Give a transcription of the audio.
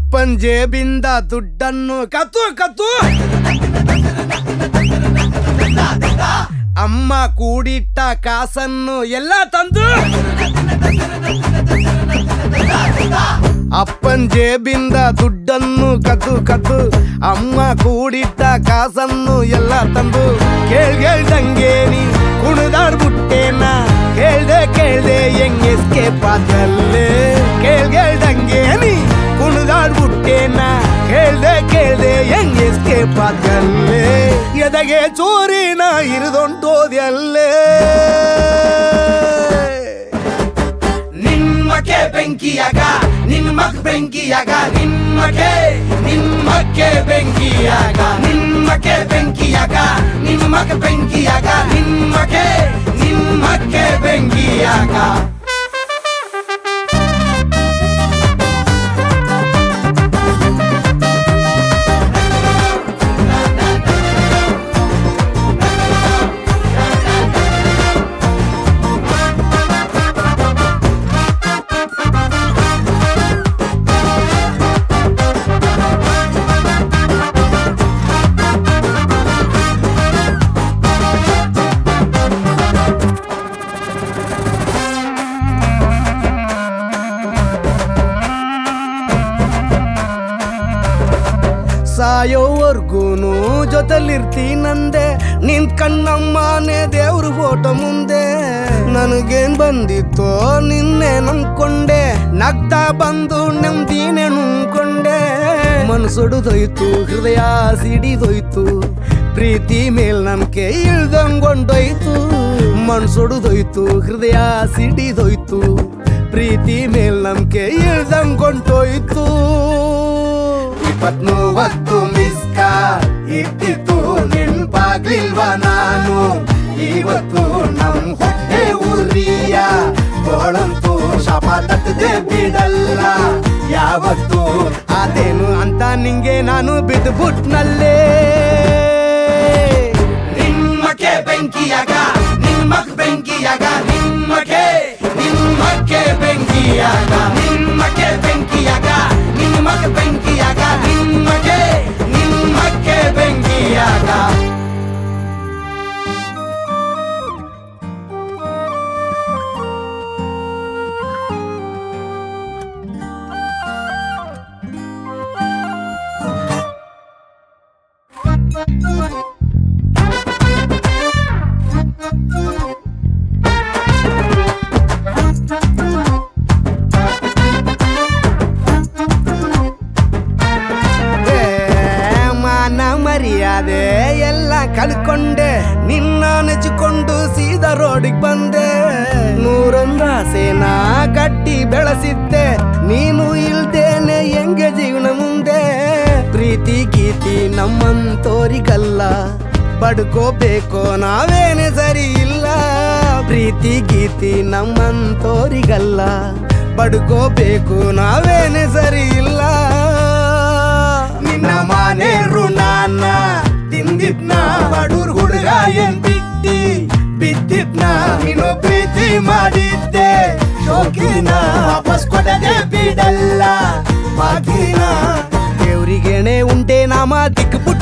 ಅಪ್ಪನ್ ಜೇಬಿಂದ ದುಡ್ಡನ್ನು ಕತ್ತು ಕತ್ತು ಅಮ್ಮ ಕೂಡಿಟ್ಟ ಕಾಸನ್ನು ಎಲ್ಲ ತಂದು ಅಪ್ಪನ್ ಜೇಬಿಂದ ದುಡ್ಡನ್ನು ಕದ್ದು ಕದ್ದು ಅಮ್ಮ ಕೂಡಿಟ್ಟ ಕಾಸನ್ನು ಎಲ್ಲ ತಂದು ಕೇಳ್ ಕೇಳ್ದಂಗೆ ನೀ ಕುಣಿದಾಡ್ಬಿಟ್ಟೇನ ಕೇಳ್ದೆ ಕೇಳ್ದೆ ಹೆಂಗ್ ಎಸ್ಕೇಪ್ ಆದಲ್ಲೇ ಕೇಳ್ ಕೇಳ್ದಂಗೆ ನೀ ಕುಣಿದಾಡ್ಬಿಟ್ಟೇನ ಕೇಳ್ದೆ ಕೇಳ್ದೆ ಹೆಂಗ್ ಎಸ್ಕೇಪ್ ಆದಲ್ಲೇ ಎದಗೆ ಚೂರಿನ ಹಿರಿದೊಂಟೋದ್ಯಲ್ಲೇ ನಿಮ್ಮಕ್ಕೆ ಬೆಂಕಿಯಾಗ ನಿಮ್ಮಕ್ ಬೆಂಕಿಯಾಗ ನಿಮ್ಮಕ್ಕೆ ನಿಮ್ಮಕ್ಕೆ ಬೆಂಕಿಯಾಗ ನಿಮ್ಮಕ್ಕೆ ಬೆಂಕಿಯಾಗ ನಿಮ್ಮಕ್ಕೆ ಬೆಂಕಿಯಾಗ ನಿಮ್ಮಕ್ಕೆ ನಿಮ್ಮಕ್ಕೆ ಬೆಂಕಿಯಾಗ ಸಾಯೋವರ್ಗೂನು ಜೊತೆಲಿರ್ತೀನಂದೆ ನಿನ್ ಕಣ್ಣಮ್ಮನೆ ದೇವ್ರ ಫೋಟೋ ಮುಂದೆ ನನಗೇನ್ ಬಂದಿತ್ತೋ ನಿನ್ನೆ ನಂಬ್ಕೊಂಡೆ ನಗ್ತಾ ಬಂದು ನೆಮ್ಮದಿನೇ ನುಂಗ್ಕೊಂಡೆ ಮನ್ಸೊಡುದೋಯ್ತು ಹೃದಯ ಸಿಡಿದೋಯ್ತು ಪ್ರೀತಿ ಮೇಲ್ ನಂಬಿಕೆ ಇಳ್ದಂಗೊಂಡೋಯ್ತು ಮನ್ಸೊಡುದೋಯ್ತು ಹೃದಯ ಸಿಡಿದೋಯ್ತು ಪ್ರೀತಿ ಮೇಲ್ ನಂಬಿಕೆ ಇಳ್ದಂಗೊಂಡೋಯ್ತು ಇಪ್ಪತ್ಮೂವತ್ತು ಮಿಸ್ ಕಾಲ್ ಇಟ್ಟಿತ್ತು ನೆನ್ಪಾಗ್ಲಿಲ್ವ ನಾನು ಇವತ್ತು ನಮ್ ಹೊಟ್ಟೆ ಉರಿಯ ಗೋಳಂತೂ ಶಾಪ ತಟ್ಟದೆ ಬಿಡಲ್ಲ ಯಾವತ್ತು ಅದೇನು ಅಂತ ನಿಂಗೆ ನಾನು ಬಿದ್ದುಬಿಟ್ನಲ್ಲೇ ನಿಮ್ಮಕ್ಕೆ ಬೆಂಕಿಯಾಗ ನಿಮ್ಮಕ್ ಬೆಂಕಿಯಾಗ ನಿಮ್ಮಕ್ಕೆ ನಿಮ್ಮಕ್ಕೆ ಬೆಂಕಿಯಾಗ ನಿಮ್ಮಕ್ಕೆ ಬೆಂಕಿಯಾಗ ನಿಮ್ಮಕ್ಕೆ ಬೆಂಕಿಯಾಗ ನಿಮ್ಮಕ್ಕೆ ನಿಮ್ಮಕ್ಕೆ ಬೆಂಕಿಯಾಗ ಏ, ಮಾನ ಮರ್ಯಾದೆ ಎಲ್ಲ ಕಳ್ಕೊಂಡೆ ನಿನ್ನ ನೆಚ್ಚಿಕೊಂಡು ಸೀದಾ ರೋಡಿಗೆ ಬಂದೆ ನೂರೊಂದು ಆಸೆನ ಕಟ್ಟಿ ಬೆಳೆಸಿದ್ದೆ ನೀನು ಇಲ್ದೇನೆ ಹೆಂಗೆ ಜೀವನ ಮುಂದೆ ಪ್ರೀತಿ ಗೀತಿ ನಮ್ಮಂತೋರಿಗಲ್ಲ ಬಡ್ಕೋಬೇಕೋ ನಾವೇನೆ ಸರಿ ಇಲ್ಲ ಪ್ರೀತಿ ಗೀತಿ ನಮ್ಮಂತೋರಿಗಲ್ಲ ಬಡ್ಕೋಬೇಕು ನಾವೇನೆ ಸರಿ ಇಲ್ಲ ನಿನ್ನ ಮನೆ ಋಣಾನ ತಿಂದಿದ್ನ ಬಡೂರ್ ಹುಡುಗ ಏನ್ ಬಿಟ್ಟಿ ಬಿದ್ದಿದ್ನ ನೀನು ಪ್ರೀತಿ ಮಾಡಿದ್ದೆ ಶೋಕಿನ ವಾಪಸ್ ಕೊಡದೆ ಬಿಡಲ್ಲ ಬಾಕಿನ ದೇವ್ರಿಗೇನೆ ಉಂಟೆ ನಾಮ ದಿಕ್ಬಿಟ್ಟು